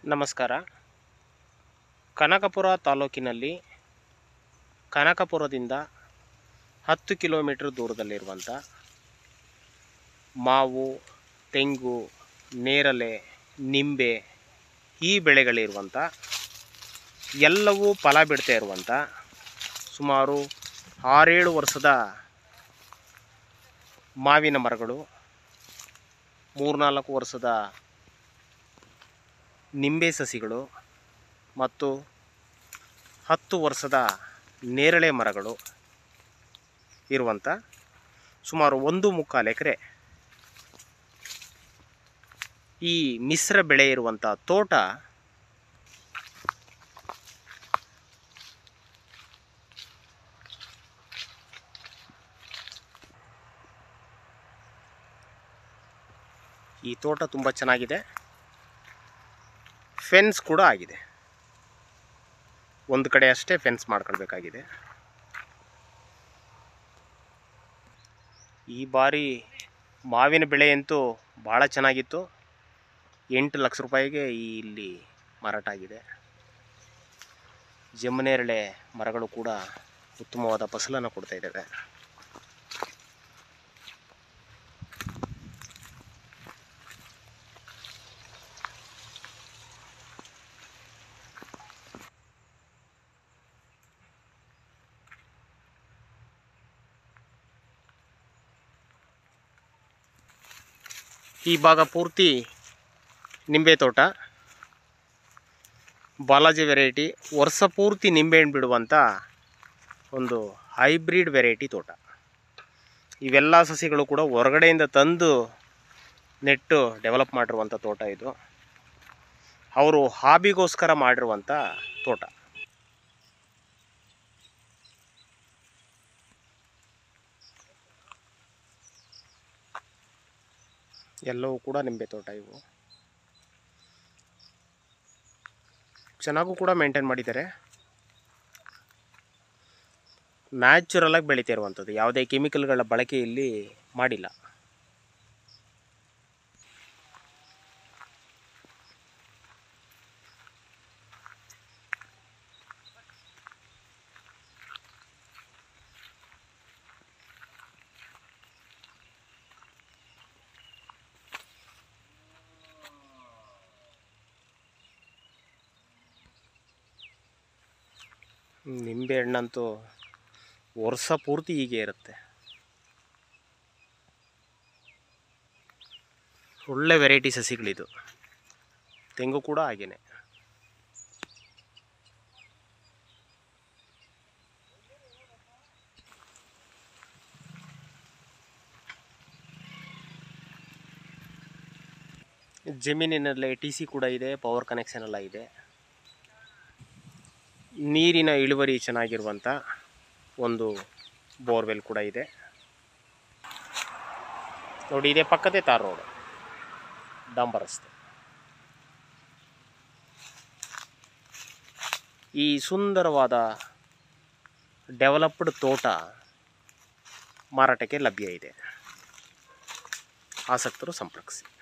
ನಮಸ್ಕಾರ ಕನಕಪುರ ತಾಲೂಕಿನಲ್ಲಿ ಕನಕಪುರದಿಂದ ಹತ್ತು ಕಿಲೋಮೀಟ್ರ್ ದೂರದಲ್ಲಿರುವಂಥ ಮಾವು ತೆಂಗು ನೇರಳೆ ನಿಂಬೆ ಈ ಬೆಳೆಗಳಿರುವಂಥ ಎಲ್ಲವೂ ಫಲ ಬಿಡ್ತಾ ಇರುವಂಥ ಸುಮಾರು ಆರೇಳು ವರ್ಷದ ಮಾವಿನ ಮರಗಳು ಮೂರ್ನಾಲ್ಕು ವರ್ಷದ ನಿಂಬೆ ಸಸಿಗಳು ಮತ್ತು ಹತ್ತು ವರ್ಷದ ನೇರಳೆ ಮರಗಳು ಇರುವಂಥ ಸುಮಾರು ಒಂದು ಮುಕ್ಕಾಲು ಎಕರೆ ಈ ಮಿಶ್ರ ಬೆಳೆ ಇರುವಂಥ ತೋಟ ಈ ತೋಟ ತುಂಬ ಚೆನ್ನಾಗಿದೆ ಫೆನ್ಸ್ ಕೂಡ ಆಗಿದೆ ಒಂದು ಕಡೆ ಅಷ್ಟೇ ಫೆನ್ಸ್ ಮಾಡ್ಕೊಳ್ಬೇಕಾಗಿದೆ ಈ ಬಾರಿ ಮಾವಿನ ಬೆಳೆ ಅಂತೂ ಭಾಳ ಚೆನ್ನಾಗಿತ್ತು ಎಂಟು ಲಕ್ಷ ರೂಪಾಯಿಗೆ ಈ ಇಲ್ಲಿ ಮಾರಾಟ ಆಗಿದೆ ಜಮುನೇರಳೆ ಮರಗಳು ಕೂಡ ಉತ್ತಮವಾದ ಫಸಲನ್ನು ಕೊಡ್ತಾ ಇದ್ದಾವೆ ಈ ಭಾಗ ಪೂರ್ತಿ ನಿಂಬೆ ತೋಟ ಬಾಲಾಜಿ ವೆರೈಟಿ ವರ್ಷ ಪೂರ್ತಿ ನಿಂಬೆಹಣ್ಣು ಬಿಡುವಂಥ ಒಂದು ಹೈಬ್ರಿಡ್ ವೆರೈಟಿ ತೋಟ ಇವೆಲ್ಲ ಸಸಿಗಳು ಕೂಡ ಹೊರಗಡೆಯಿಂದ ತಂದು ನೆಟ್ಟು ಡೆವಲಪ್ ಮಾಡಿರುವಂಥ ತೋಟ ಇದು ಅವರು ಹಾಬಿಗೋಸ್ಕರ ಮಾಡಿರುವಂಥ ತೋಟ ಎಲ್ಲವೂ ಕೂಡ ನಿಂಬೆ ತೋಟ ಇವು ಚೆನ್ನಾಗೂ ಕೂಡ ಮೇಂಟೈನ್ ಮಾಡಿದ್ದಾರೆ ನ್ಯಾಚುರಲಾಗಿ ಬೆಳೀತಾ ಇರುವಂಥದ್ದು ಯಾವುದೇ ಕೆಮಿಕಲ್ಗಳ ಬಳಕೆ ಇಲ್ಲಿ ಮಾಡಿಲ್ಲ ನಿಂಬೆ ಹಣ್ಣಂತೂ ವರ್ಷ ಪೂರ್ತಿ ಹೀಗೆ ಇರುತ್ತೆ ಒಳ್ಳೆ ವೆರೈಟಿ ಸಸಿಗಳಿದು ತೆಂಗು ಕೂಡ ಹಾಗೇನೆ ಜಮೀನಿನಲ್ಲೇ ಟಿ ಸಿ ಕೂಡ ಇದೆ ಪವರ್ ಕನೆಕ್ಷನ್ ಎಲ್ಲ ಇದೆ ನೀರಿನ ಇಳುವರಿ ಚೆನ್ನಾಗಿರುವಂಥ ಒಂದು ಬೋರ್ವೆಲ್ ಕೂಡ ಇದೆ ನೋಡಿ ಇದೇ ಪಕ್ಕದೇ ತಾರ್ ರೋಡ್ ಡಾಂಬರ್ ರಸ್ತೆ ಈ ಸುಂದರವಾದ ಡೆವಲಪ್ಡ್ ತೋಟ ಮಾರಾಟಕ್ಕೆ ಲಭ್ಯ ಇದೆ ಆಸಕ್ತರು ಸಂಪರ್ಕಿಸಿ